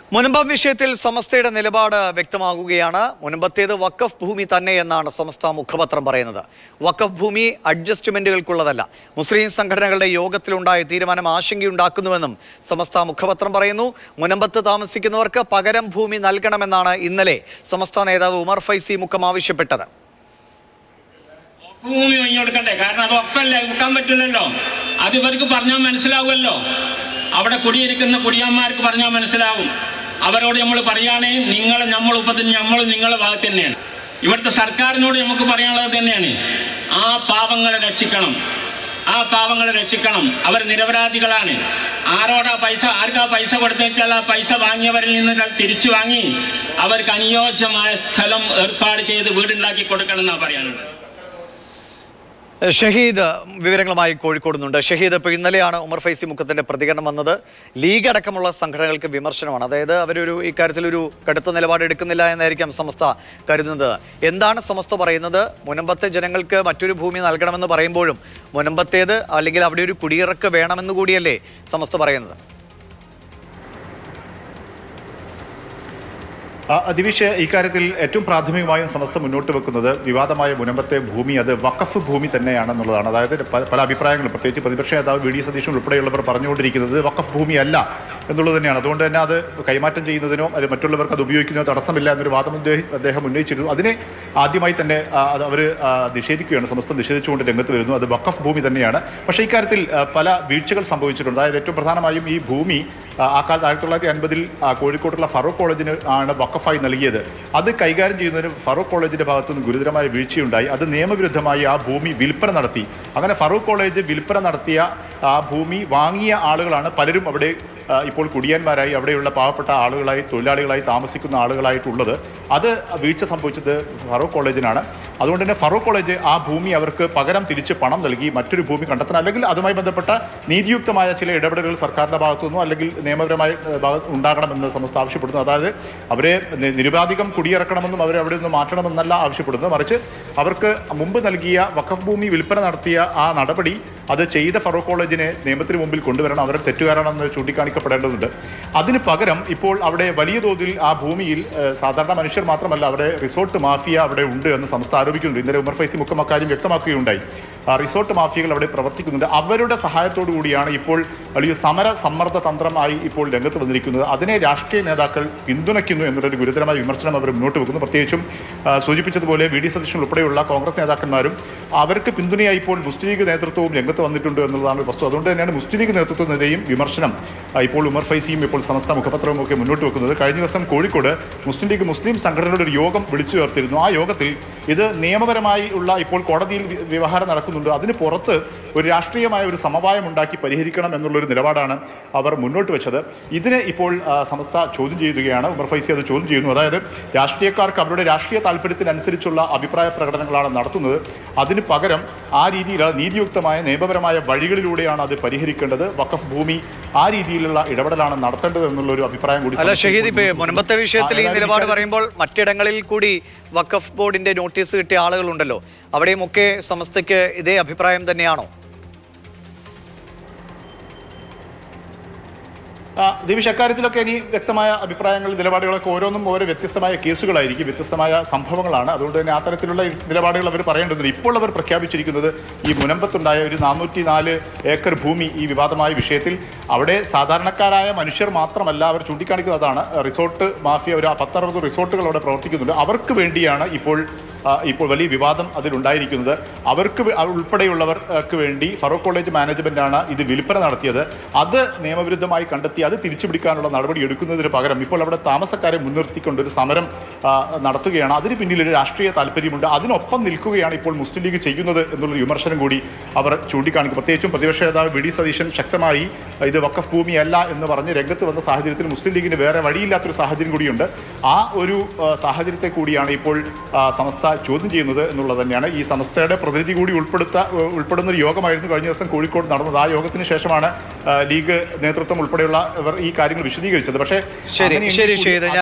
മുനമ്പം വിഷയത്തിൽ സമസ്തയുടെ നിലപാട് വ്യക്തമാകുകയാണ് മുനമ്പത്തേത് വക്കഫ് ഭൂമി തന്നെ എന്നാണ് സമസ്ത മുഖപത്രം പറയുന്നത് വക്കഫ് ഭൂമി അഡ്ജസ്റ്റ്മെന്റുകൾക്കുള്ളതല്ല മുസ്ലിം സംഘടനകളുടെ യോഗത്തിലുണ്ടായ തീരുമാനം ആശങ്കയുണ്ടാക്കുന്നുവെന്നും സമസ്ത മുഖപത്രം പറയുന്നു മുനമ്പത്ത് താമസിക്കുന്നവർക്ക് പകരം ഭൂമി നൽകണമെന്നാണ് ഇന്നലെ സമസ്ത നേതാവ് ഉമർ ഫൈസി മുഖം ആവശ്യപ്പെട്ടത് ഭൂമി വാങ്ങി കൊടുക്കണ്ടേ കാരണം അത് ഒക്കല്ലേ വിൽക്കാൻ പറ്റില്ലല്ലോ അത് ഇവർക്ക് പറഞ്ഞാൽ മനസ്സിലാവുമല്ലോ അവിടെ കുടിയിരിക്കുന്ന കുടിയന്മാർക്ക് പറഞ്ഞാൽ മനസ്സിലാവും അവരോട് നമ്മൾ പറയുകയാണെ നിങ്ങൾ നമ്മൾ ഉപത്തിന് നമ്മൾ നിങ്ങളുടെ ഭാഗത്ത് തന്നെയാണ് ഇവിടുത്തെ സർക്കാരിനോട് നമുക്ക് പറയാനുള്ളത് തന്നെയാണ് ആ പാവങ്ങളെ രക്ഷിക്കണം ആ പാവങ്ങളെ രക്ഷിക്കണം അവർ നിരപരാധികളാണ് ആരോടാ പൈസ ആർക്കാ പൈസ കൊടുത്തുവെച്ചാൽ ആ പൈസ വാങ്ങിയവരിൽ നിന്ന് തിരിച്ചു വാങ്ങി അവർക്ക് അനുയോജ്യമായ സ്ഥലം ഏർപ്പാട് ചെയ്ത് വീടുണ്ടാക്കി കൊടുക്കണം എന്നാണ് പറയാനുള്ളത് ഷഹീദ് വിവരങ്ങളുമായി കോഴിക്കോട് നിന്നുണ്ട് ഷഹീദ് ഇപ്പോൾ ഇന്നലെയാണ് ഉമർ ഫൈസി മുഖത്തിന്റെ പ്രതികരണം വന്നത് ലീഗ് അടക്കമുള്ള സംഘടനകൾക്ക് വിമർശനമാണ് അതായത് അവരൊരു ഇക്കാര്യത്തിൽ ഒരു കടുത്ത നിലപാട് എടുക്കുന്നില്ല എന്നായിരിക്കാം സമസ്ത കരുതുന്നത് എന്താണ് സമസ്ത പറയുന്നത് മുനമ്പത്തെ ജനങ്ങൾക്ക് മറ്റൊരു ഭൂമി നൽകണമെന്ന് പറയുമ്പോഴും മുനമ്പത്തേത് അല്ലെങ്കിൽ അവിടെ ഒരു കുടിയിറക്ക് വേണമെന്ന് കൂടിയല്ലേ സമസ്ത പറയുന്നത് ആ, ദിവിഷ് ഇക്കാര്യത്തിൽ ഏറ്റവും പ്രാഥമികമായും സമസ്ത മുന്നോട്ട് വെക്കുന്നത് വിവാദമായ മുനമ്പത്തെ ഭൂമി അത് വഖഫ് ഭൂമി തന്നെയാണെന്നുള്ളതാണ് അതായത് പ- പല അഭിപ്രായങ്ങളും പ്രത്യേകിച്ച് പ്രതിപക്ഷ നേതാവ് വി ഡി സതീശൻ ഉൾപ്പെടെയുള്ളവർ പറഞ്ഞുകൊണ്ടിരിക്കുന്നത് വഖഫ് ഭൂമി അല്ല എന്നുള്ളത് തന്നെയാണ് അതുകൊണ്ട് തന്നെ അത് കൈമാറ്റം ചെയ്യുന്നതിനോ അല്ലെങ്കിൽ മറ്റുള്ളവർക്ക് അത് ഉപയോഗിക്കുന്നതിനോ തടസ്സമില്ല എന്നൊരു വാദം അദ്ദേഹം അദ്ദേഹം ഉന്നയിച്ചിരുന്നു അതിനെ ആദ്യമായി തന്നെ ആ, അത് അവർ നിഷേധിക്കുകയാണ് സമസ്ത നിഷേധിച്ചുകൊണ്ട് രംഗത്ത് വരുന്നു അത് വഖഫ് ഭൂമി തന്നെയാണ് പക്ഷേ ഇക്കാര്യത്തിൽ ആ, പല വീഴ്ചകൾ സംഭവിച്ചിട്ടുണ്ട് അതായത് ഏറ്റവും പ്രധാനമായും ഈ ഭൂമി ആ, ആ കാലത്ത് ആയിരത്തി തൊള്ളായിരത്തി അൻപതിൽ കോഴിക്കോട്ടുള്ള ഫറൂഖ് കോളേജിന് ആണ് വഖഫായി നൽകിയത് അത് കൈകാര്യം ചെയ്യുന്നതിന് ഫറൂഖ് കോളേജിന്റെ ഭാഗത്തുനിന്ന് ഗുരുതരമായ വീഴ്ചയുണ്ടായി അത് നിയമവിരുദ്ധമായി ആ ഭൂമി വിൽപ്പന നടത്തി അങ്ങനെ ഫറൂഖ് കോളേജ് വിൽപ്പന നടത്തിയ ആ ഭൂമി വാങ്ങിയ ആളുകളാണ് പലരും അവിടെ ആ, ഇപ്പോൾ കുടിയാന്മാരായി അവിടെയുള്ള പാവപ്പെട്ട ആളുകളായി തൊഴിലാളികളായി താമസിക്കുന്ന ആളുകളായിട്ടുള്ളത് അത് വീഴ്ച സംഭവിച്ചത് ഫറൂഖ് കോളേജിനാണ് അതുകൊണ്ട് തന്നെ ഫറൂഖ് കോളേജ് ആ ഭൂമി അവർക്ക് പകരം തിരിച്ച് പണം നൽകി മറ്റൊരു ഭൂമി കണ്ടെത്തണം അല്ലെങ്കിൽ അതുമായി ബന്ധപ്പെട്ട നീതിയുക്തമായ ചില ഇടപെടലുകൾ സർക്കാരിന്റെ ഭാഗത്തുനിന്നോ അല്ലെങ്കിൽ നിയമപരമായ ഏഹ്, ഭാഗത്ത് ഉണ്ടാകണമെന്ന് സംസ്ഥ ആവശ്യപ്പെടുന്നു അതായത് അവരെ നി- നിരുപാധികം കുടിയിറക്കണമെന്നും അവരെ അവിടെ നിന്ന് മാറ്റണമെന്നല്ല ആവശ്യപ്പെടുന്നത് മറിച്ച് അവർക്ക് മുമ്പ് നൽകിയ വഖഫ് ഭൂമി വിൽപ്പന നടത്തിയ ആ നടപടി അത് ചെയ്ത ഫറൂഖ് കോളേജിനെ നിയമത്തിന് മുമ്പിൽ കൊണ്ടുവരണം അവർ തെറ്റുകാരാണെന്ന് ചൂണ്ടിക്കാണിക്കപ്പെടേണ്ടതുണ്ട് അതിന് പകരം ഇപ്പോൾ അവിടെ വലിയ തോതിൽ ആ ഭൂമിയിൽ ഏഹ്, സാധാരണ മനുഷ്യർ മാത്രമല്ല അവിടെ റിസോർട്ട് മാഫിയ അവിടെ ഉണ്ട് എന്ന് സംസ്ഥ ആരോപിക്കുന്നുണ്ട് ഇന്നലെ ഉമർ ഫൈസി മുഖം അക്കാര്യം വ്യക്തമാക്കുകയുണ്ടായി ആ റിസോർട്ട് മാഫിയകൾ അവിടെ പ്രവർത്തിക്കുന്നുണ്ട് അവരുടെ സഹായത്തോടു കൂടിയാണ് ഇപ്പോൾ വലിയ സമര സമ്മർദ്ദ തന്ത്രമായി ഇപ്പോൾ രംഗത്ത് വന്നിരിക്കുന്നത് അതിനെ രാഷ്ട്രീയ നേതാക്കൾ പിന്തുണയ്ക്കുന്നു എന്നുള്ളൊരു ഗുരുതരമായ വിമർശനം അവർ മുന്നോട്ട് വെക്കുന്നു പ്രത്യേകിച്ചും ആ, സൂചിപ്പിച്ചതുപോലെ വി ഡി സതീശൻ ഉൾപ്പെടെയുള്ള കോൺഗ്രസ് നേതാക്കന്മാരും അവർക്ക് പിന്തുണയായി ഇപ്പോൾ മുസ്ലിം ലീഗ് നേതൃത്വവും രംഗത്ത് വന്നിട്ടുണ്ട് എന്നുള്ളതാണ് ഒരു വസ്തു അതുകൊണ്ട് തന്നെയാണ് മുസ്ലിം ലീഗ് നേതൃത്വത്തിനെതിരെയും വിമർശനം ആ, ഇപ്പോൾ ഉമർ ഫൈസിയും ഇപ്പോൾ സമസ്ത മുഖപത്രവും ഒക്കെ മുന്നോട്ട് വെക്കുന്നത് കഴിഞ്ഞ ദിവസം കോഴിക്കോട് മുസ്ലിം ലീഗ് മുസ്ലിം സംഘടനയുടെ ഒരു യോഗം വിളിച്ചു ചേർത്തിരുന്നു ആ യോഗത്തിൽ ഇത് നിയമപരമായി ഉള്ള ഇപ്പോൾ കോടതിയിൽ വി- വ്യവഹാരം നടക്കുന്നുണ്ട് അതിന് പുറത്ത് ഒരു രാഷ്ട്രീയമായ ഒരു സമവായം ഉണ്ടാക്കി പരിഹരിക്കണം എന്നുള്ളൊരു നിലപാടാണ് അവർ മുന്നോട്ട് വെച്ചത് ഇതിനെ ഇപ്പോൾ ആ, സമസ്ത ചോദ്യം ചെയ്യുകയാണ് ഉമർ ഫൈസി അത് ചോദ്യം ചെയ്യുന്നു അതായത് രാഷ്ട്രീയക്കാർക്ക് അവരുടെ രാഷ്ട്രീയ താല്പര്യത്തിനനുസരിച്ചുള്ള അഭിപ്രായ പ്രകടനങ്ങളാണ് നടത്തുന്നത് അതിന് പകരം ആ രീതിയിലുള്ള നീതിയുക്തമായ നിയമപരമായ വഴികളിലൂടെയാണ് അത് പരിഹരിക്കേണ്ടത് വഖഫ് ഭൂമി ആ രീതിയിലുള്ള ഇടപെടലാണ് നടത്തേണ്ടത് എന്നുള്ള ഒരു അഭിപ്രായം കൂടി അല്ല സമസ്ത ഷഹീദ് ഇപ്പൊ ഇപ്പോൾ മുൻപത്തെ വിഷയത്തിൽ ഈ അതായത് നിലപാട് ഇക്കാര്യത്തിൽ- പറയുമ്പോൾ മറ്റിടങ്ങളിൽ കൂടി വഖഫ് ബോർഡിന്റെ നോട്ടീസ് കിട്ടിയ ആളുകളുണ്ടല്ലോ അവിടെയുമൊക്കെ സമസ്തയ്ക്ക് ഇതേ അഭിപ്രായം തന്നെയാണോ ആ, ദിവിഷ് അക്കാര്യത്തിലൊക്കെ ഇനി വ്യക്തമായ അഭിപ്രായങ്ങൾ നിലപാടുകളൊക്കെ ഓരോന്നും ഓരോ വ്യത്യസ്തമായ കേസുകളായിരിക്കും വ്യത്യസ്തമായ സംഭവങ്ങളാണ് അതുകൊണ്ട് തന്നെ അത്തരത്തിലുള്ള നിലപാടുകൾ അവർ പറയേണ്ടതുണ്ട് ഇപ്പോൾ അവർ പ്രഖ്യാപിച്ചിരിക്കുന്നത് ഈ മുനമ്പത്തുണ്ടായ ഒരു നാനൂറ്റി നാല് ഏക്കർ ഭൂമി ഈ വിവാദമായ വിഷയത്തിൽ അവിടെ സാധാരണക്കാരായ മനുഷ്യർ മാത്രമല്ല അവർ ചൂണ്ടിക്കാണിക്കുന്നത് അതാണ് റിസോർട്ട് മാഫിയ ഒരു പത്തറുപത് റിസോർട്ടുകൾ അവിടെ പ്രവർത്തിക്കുന്നുണ്ട് അവർക്ക് വേണ്ടിയാണ് ഇപ്പോൾ ആ, ഇപ്പോൾ വലിയ വിവാദം അതിലുണ്ടായിരിക്കുന്നത് അവർക്ക് വേ- അവർ ഉൾപ്പെടെയുള്ളവർക്ക് വേണ്ടി ഫറൂഖ് കോളേജ് മാനേജ്മെന്റാണ് ഇത് വിൽപ്പന നടത്തിയത് അത് നിയമവിരുദ്ധമായി കണ്ടെത്തി അത് തിരിച്ചുപിടിക്കാനുള്ള നടപടി എടുക്കുന്നതിന് പകരം ഇപ്പോൾ അവിടെ താമസക്കാരെ മുൻനിർത്തിക്കൊണ്ട് ഒരു സമരം ആ, നടത്തുകയാണ് അതിന് പിന്നിൽ ഒരു രാഷ്ട്രീയ താല്പര്യമുണ്ട് അതിനൊപ്പം നിൽക്കുകയാണ് ഇപ്പോൾ മുസ്ലിം ലീഗ് ചെയ്യുന്നത് എന്നുള്ള വിമർശനം കൂടി അവർ ചൂണ്ടിക്കാണിക്കും പ്രത്യേകിച്ചും പ്രതിപക്ഷ നേതാവ് വി ഡി സതീശൻ ശക്തമായി ഇത് വഖഫ് ഭൂമിയല്ല എന്ന് പറഞ്ഞ് രംഗത്ത് വന്ന സാഹചര്യത്തിൽ മുസ്ലിം ലീഗിന് വേറെ വഴിയില്ലാത്തൊരു സാഹചര്യം കൂടിയുണ്ട് ആ ഒരു ആ, സാഹചര്യത്തെ കൂടിയാണ് ഇപ്പോൾ ആ, സമസ്ത ചോദ്യം ചെയ്യുന്നത് എന്നുള്ളത് തന്നെയാണ് ഈ സമസ്തയുടെ പ്രതിനിധി കൂടി ഉൾപ്പെടുത്ത ഉൾപ്പെടുന്ന ഒരു യോഗമായിരുന്നു കഴിഞ്ഞ ദിവസം കോഴിക്കോട് നടന്നത് ആ യോഗത്തിന് ശേഷമാണ് ആ, ലീഗ് നേതൃത്വം ഉൾപ്പെടെയുള്ള ഇവർ ഈ കാര്യങ്ങൾ വിശദീകരിച്ചത് പക്ഷേ ശരി അങ്ങനെയെങ്കിൽ ശരി കൂടി ഷഹീദ്